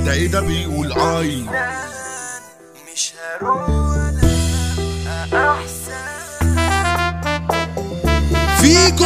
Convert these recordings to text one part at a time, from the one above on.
ده ايه ده بيقول اي مش هروح ولا احسن فيجو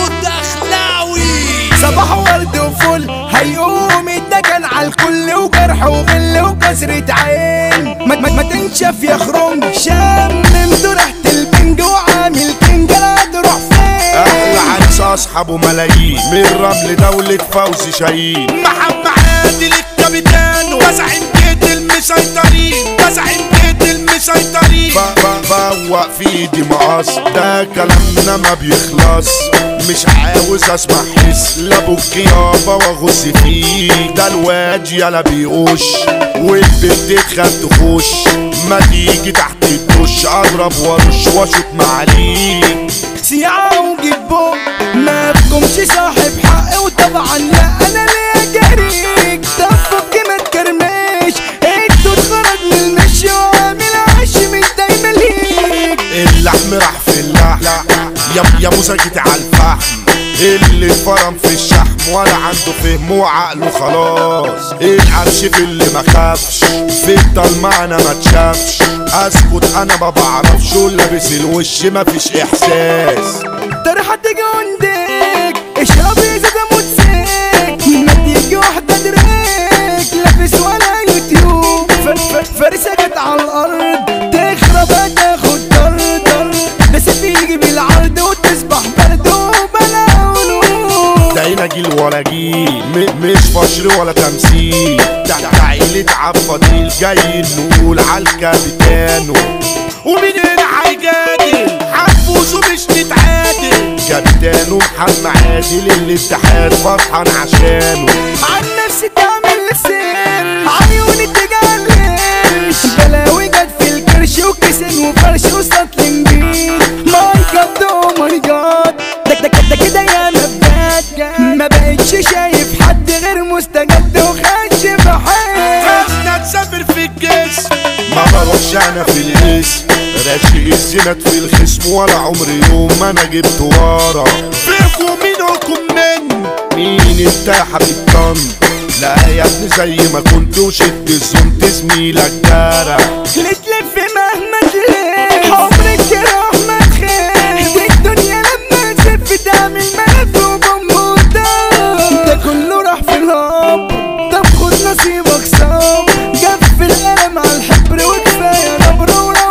الدخلاوي صباح ورد وفل هيقوم الدجن على الكل وجرح وغل وكسرة عين ما, ما, ما تنشف يا خرم شممت ريحة البنج وعامل كينج لا تروح احلى فين عريس اصحابه ملايين من رمل دولة فوزي شاهين محمد عادل الكابيتان وزعم جيت المسيطرين وزعم جيت المسيطرين ب- ب- بوق في ايدي مقص ده كلامنا ما بيخلص مش عاوز اسمع حس لابوك يابا واغص فيك ده الواد يلا بيقش والبنت تخاف تخش ما تيجي تحت الدش اضرب وارش واشوط معاليك سيعة وجيبو ما بكمش صاحب حق وطبعا لا انا ليا جريك طفك ما تكرمش انتوا اتخرج من المشي وعامل عش مش دايما ليك اللحم راح في اللحم يا يا موسى جيت على الفحم اللي اتفرم في الشحم ولا عنده فهم وعقله خلاص القرش في اللي ما خافش في الضلمة انا ما تشافش اسكت انا ما بعرفش لابس الوش ما فيش احساس طرحة تيجي عندك اشرب ازازة موتسيك ما تيجي واحدة دريك لابس ولا يوتيوب ف- ف- فرسة جت على الارض تخرب هتاخد در در بس تيجي بالعرض وتصبح برد وبلا قلوب ده هنا جيل ولا جيل م- مش فشر ولا تمثيل ده ده عيلة عفضيل جاي نقول عالكابيتانو ومين هنا هيجادل هنفوز ومش نتعادل كابتنه محمد عادل الاتحاد فرحان عشانه عن نفسي تعمل سر عيوني تجلش بلاوي جت في الكرش وكسن وفرش وسط الانجيل ماي جاد او ماي جاد ده ده ده كده يا مبدات ما بقتش شايف حد غير مستجد وخش بحيل خلنا نسافر في الجسم ما بروحش انا في الاسم راشق الزنات في الخصم ولا عمري يوم ما انا جبت ورا فيكم منكم من مين انت يا حبيب طن لا يا ابني زي ما كنت وشد الزوم زميلك جارة لتلف مهما تلف عمرك تروح ما تخاف الدنيا لما تلف تعمل ملف وبموتة ده كله راح في الهب طب خد نصيبك صاب جف القلم على الحبر وكفاية نبر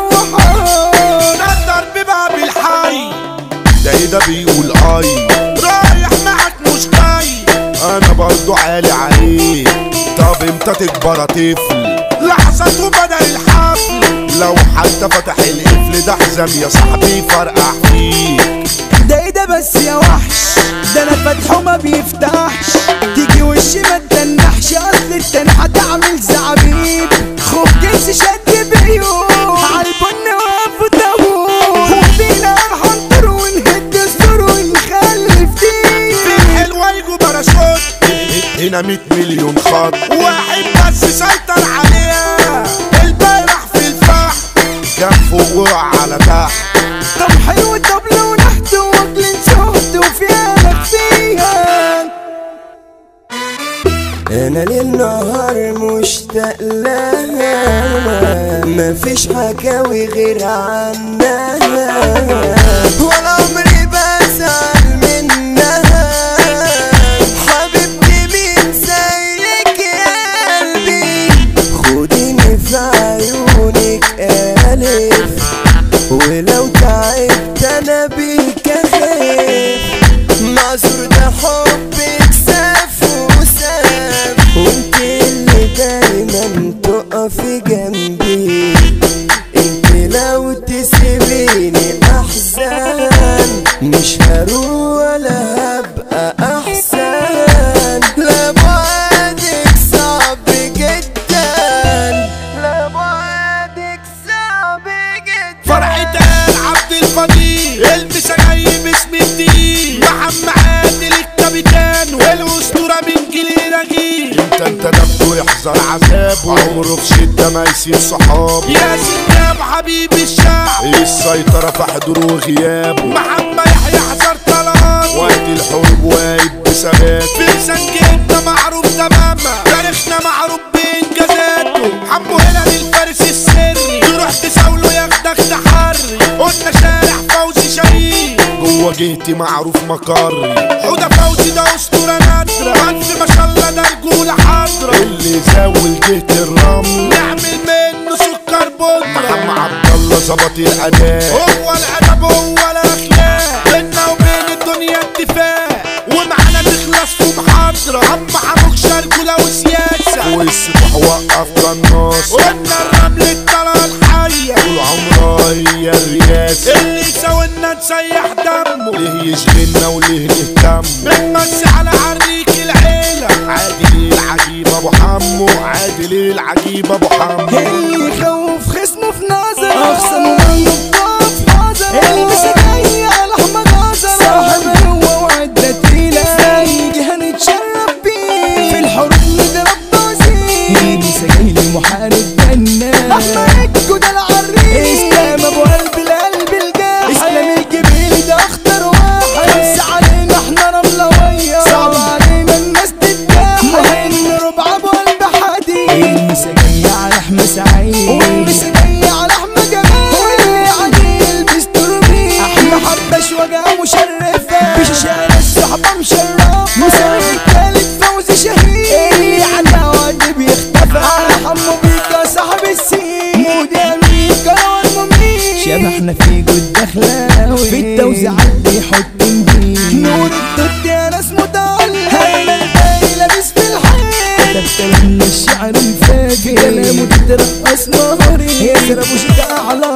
وروحان ده الضرب بقى بالحي ده ايه ده بيقول اي رايح معك مش جاي انا برضو عالي عليك طب امتى تكبر يا طفل لحظة وبدأ الحفل لو حتى فتح القفل ده حزام يا صاحبي فرقع فيك ده ايه ده بس يا وحش ده انا فاتحه ما بيفتحش تيجي وشي ما تدنحش اصل التنحة تعمل زعبيب خوف جنس شد بعيون عالبن واقف وتابوت وفينا هنطر ونهد السور ونخلف دي في الحلوة يجوا باراشوت هنا 100 مليون خط واحد بس سيطر عليها الباقي راح في الفحم كان فوق وقع على تحت طب حلو طبل ونحت واكل شهد وفيها فيها انا ليل نهار مشتاق لها مفيش حكاوي غير عنها ولا عمري بزعل منها حبيبتي مين زيك يا قلبي خديني في عيونك الف ولو تعبت انا بيك اخاف معذور ده حبك ساف وساف وانت اللي دايما تقفي جنبي انت لو تسيبيني احزان مش هروح ولا هبقى احسن لا بعدك صعب جدا لا بعدك صعب جدا فرحة عبد الفضيل البس جاي باسم الدين محمد عادل الكابيتان والاسطورة من جيل الى جيل انت انت نبته يحذر عذابه عمره في شدة ما يسيب صحابه يا سلام حبيب الشعب السيطرة في حضوره وغيابه محمد يحيى حذر طلال وقت الحروب واقف بثبات في سنجتنا معروف تماما تاريخنا معروف بإنجازات جهتي معروف مقري حوده فوزي ده اسطوره نادره قد ما شاء الله ده رجوله حاضره اللي زاول جهة الرمل نعمل منه سكر بودره محمد عبد الله ظبط الاداء هو الادب هو الاخلاق بينا وبين الدنيا اتفاق ومعانا نخلص في محاضره عم حموك شركه وسياسه والسفاح وقف قناص قلنا الرمل الطلعه الحيه طول عمرها هي الرياسة اللي يساوينا نسيح دمه ليه يشغلنا وليه نهتم بنمسي على عريك العيله عادل العجيب ابو حمو عادل العجيب ابو حمو اللي يخوف خصمه في نظر اخصم منه بطاف حذر اللي سجاي على احمد غزر صاحب هو وعدة تقيلة يجي هنتشرب بيه في الحروب نضرب بوزير اللي سجاي لمحارب بنا احمد الجودة العريس اسلام ابو قلب القلب الجاحد اسلام الجبيل ده اخطر واحد خمسة علينا احنا رملوية صعب علينا الناس تتجاحد مهن ربع ابو قلب حديد المسا جاي على احمد سعيد والمسا جاي على احمد جمال واللي عليه يلبس تربيه احمد حبش وجع مشرفة بشاشة الصحبة مشرفة مسا التالت فوزي شهيد اللي على واد بيختفى على حمو بيكا صاحب السين مودي امريكا والمميت شبحنا في جود دخلاوي في التوزيعات بيحط نجيل نور الدود يا ناس متعلق هيمن الباقي لابس في الحيط ده كلامنا الشعر الفاجر كلامه تترقص نهري يا سرب وشجاع على